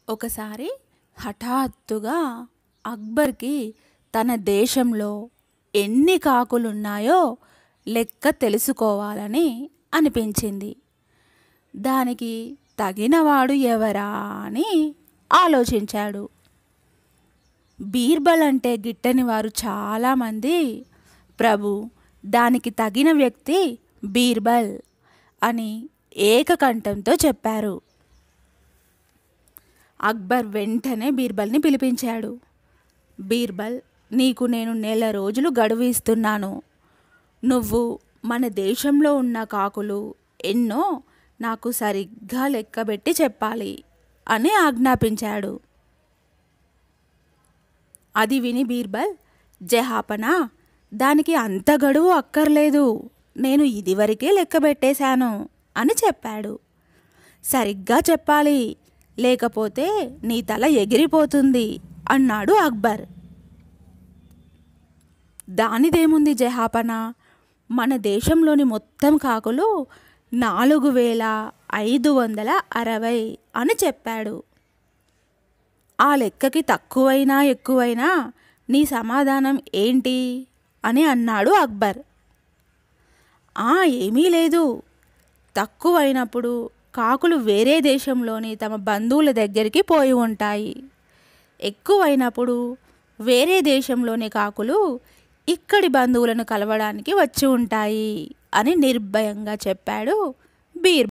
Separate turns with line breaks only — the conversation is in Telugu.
ఒకసారి హఠాత్తుగా అక్బర్కి తన దేశంలో ఎన్ని కాకులున్నాయో లెక్క తెలుసుకోవాలని అనిపించింది దానికి తగినవాడు ఎవరా అని ఆలోచించాడు బీర్బల్ అంటే గిట్టని వారు చాలామంది ప్రభు దానికి తగిన వ్యక్తి బీర్బల్ అని ఏకకంఠంతో చెప్పారు అక్బర్ వెంటనే బీర్బల్ని పిలిపించాడు బీర్బల్ నీకు నేను నెల రోజులు గడువు ఇస్తున్నాను నువ్వు మన దేశంలో ఉన్న కాకులు ఎన్నో నాకు సరిగ్గా లెక్కబెట్టి చెప్పాలి అని ఆజ్ఞాపించాడు అది విని బీర్బల్ జహాపనా దానికి అంత గడువు అక్కర్లేదు నేను ఇదివరకే లెక్క పెట్టేశాను అని చెప్పాడు సరిగ్గా చెప్పాలి లేకపోతే నీ తల ఎగిరిపోతుంది అన్నాడు అక్బర్ దానిదేముంది జహాపన మన దేశంలోని మొత్తం కాకులు నాలుగు వేల ఐదు వందల అరవై అని చెప్పాడు ఆ లెక్కకి తక్కువైనా ఎక్కువైనా నీ సమాధానం ఏంటి అని అన్నాడు అక్బర్ ఆ ఏమీ లేదు తక్కువైనప్పుడు కాకులు వేరే దేశంలోని తమ బంధువుల దగ్గరికి పోయి ఉంటాయి ఎక్కువైనప్పుడు వేరే దేశంలోని కాకులు ఇక్కడి బంధువులను కలవడానికి వచ్చి ఉంటాయి అని నిర్భయంగా చెప్పాడు బీర్